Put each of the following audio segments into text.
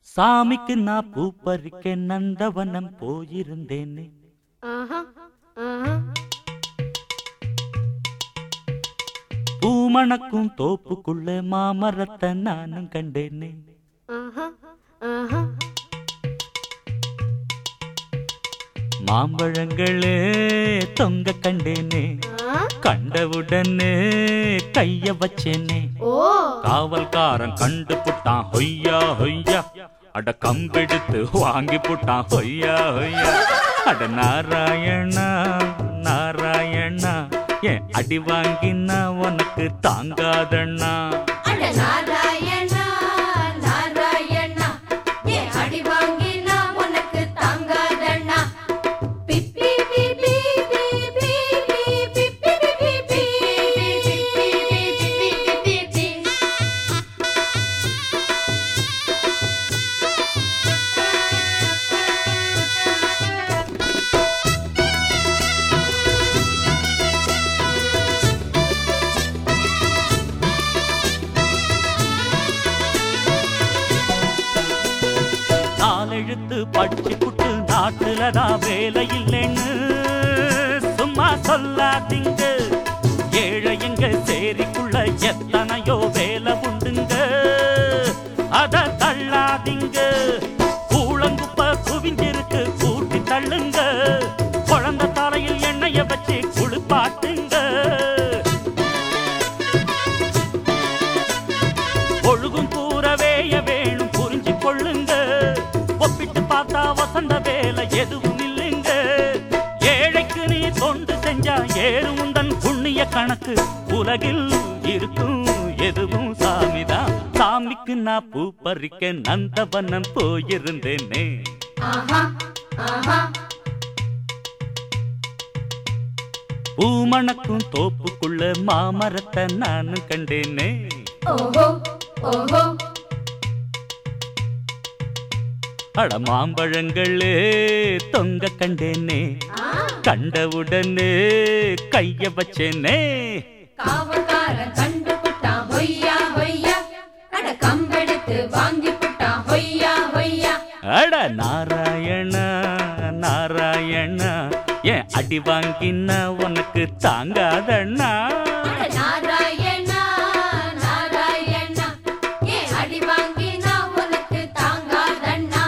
சாமிக்கு நான் பூ பறிக்க நந்தவனம் போயிருந்தேனே ஆஹா ஆஹா பூமணக்கும் தோப்புக்குள்ள மாமரத்தை நானும் கண்டேனே ஆஹா ஆஹா மாம்பழங்களே தொங்க கண்டேனே ஆ? கண்டவுடனே கைய வச்சேனே ஓ காவல்காரன் கண்டு புட்டான் ஹொய்யா ஹொய்யா அட கம்பெடுத்து வாங்கி புட்டான் ஹொய்யா ஹொய்யா அட நாராயணா நாராயணா ஏன் அடி வாங்கினா உனக்கு தாங்காதண்ணா அட நாராயணா நாராயணா ஏன் அடி வாங்கினா உனக்கு தாங்காதண்ணா பிப்பி பிப்பி பிப்பி பிப்பி பிப்பி பிப்பி பிப்பி நாலெழுத்து படிச்சு புட்டு நாட்டுல தான் வேலை இல்லைன்னு சும்மா சொல்லாதீங்க ஏழையங்க சேரிக்குள்ள எத்தனையோ வேலை உண்டுங்க அத தள்ளாதீங்க கூழங்குப்ப குவிஞ்சிருக்கு கூட்டி தள்ளுங்க குழந்தை தலையில் எண்ணெய வச்சு குளிப்பாட்டுங்க ஒழுகும் கூறவேய வேணும் புரிஞ்சு கொள்ளுங்க ஒப்பிட்டு பார்த்தா வசந்த வேலை எதுவும் இல்லைங்க ஏழைக்கு நீ தொண்டு செஞ்சா ஏறும் உந்தன் புண்ணிய கணக்கு உலகில் இருக்கும் எதுவும் சாமிதான் சாமிக்கு நான் பூ பறிக்க நந்தவனம் போயிருந்தேனே ஆஹா ஆஹா பூமணக்கும் தோப்புக்குள்ள மாமரத்தை நானும் கண்டேனே ஓஹோ ஓஹோ அட மாம்பழங்களே தொங்க கண்டேனே ஆ கண்டவுடனே கைய வச்சேனே காவல்காரன் கண்டு புட்டான் ஹொய்யா ஹொய்யா அட கம்பெடுத்து வாங்கி புட்டான் ஹொய்யா ஹொய்யா அட நாராயணா நாராயணா ஏன் அடி வாங்கினா உனக்கு தாங்காதண்ணா அட நாராயணா நாராயணா ஏன் அடி வாங்கினா உனக்கு தாங்காதண்ணா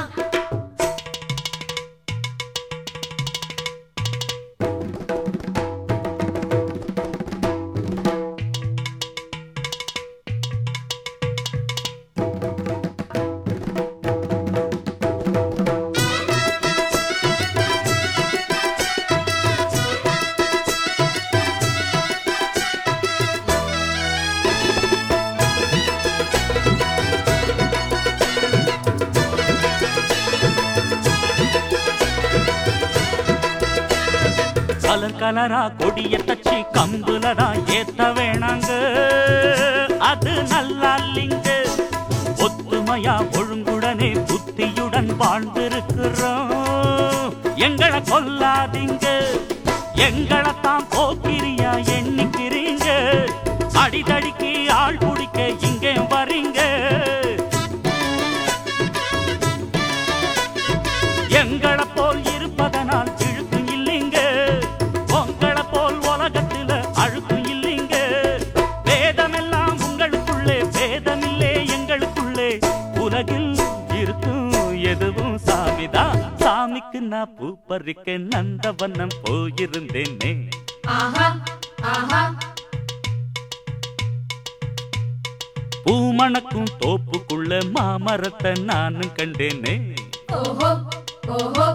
கலர் கலரா கொடிய தச்சு கம்புல தான் ஏத்த வேணாங்க அது நல்லா இல்லைங்க ஒத்துமையா ஒழுங்குடனே புத்தியுடன் வாழ்ந்திருக்கிறோம் எங்களை கொல்லாதீங்க எங்களைத்தான் போக்கிரியா எண்ணிக்கிறீங்க அடிதடிக்கு ஆள் குடிக்க இங்கே வரீங்க எங்களை போல் இருப்பதனால் இழுக்கும் இல்லைங்க உங்களை போல் உலகத்துல அழுக்கும் இல்லைங்க வேதமெல்லாம் உங்களுக்குள்ளே வேதமில்லே எங்களுக்குள்ளே உலகில் இருக்கும் எதுவும் சாமிதான் சாமிக்கு நான் பூ பறிக்க நந்தவனம் போயிருந்தேனே ஆஹா ஆஹா பூமணக்கும் தோப்புக்குள்ள மாமரத்தை நானும் கண்டேனே ஓஹோ ஓஹோ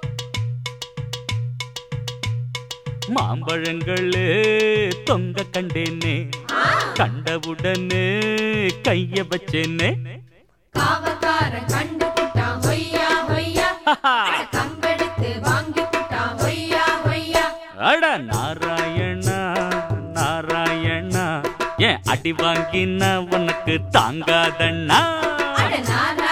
மாம்பழங்களே தொங்க கண்டேனே கண்டவுடனே கைய வச்சேனே காவல்காரன் கண்டு புட்டான் ஹொய்யா ஹொய்யா அட கம்பெடுத்து வாங்கி புட்டான் ஹொய்யா ஹொய்யா அட நாராயணா நாராயணா ஏன் அடி வாங்கினா உனக்கு தாங்காதண்ணா அட நாராயணா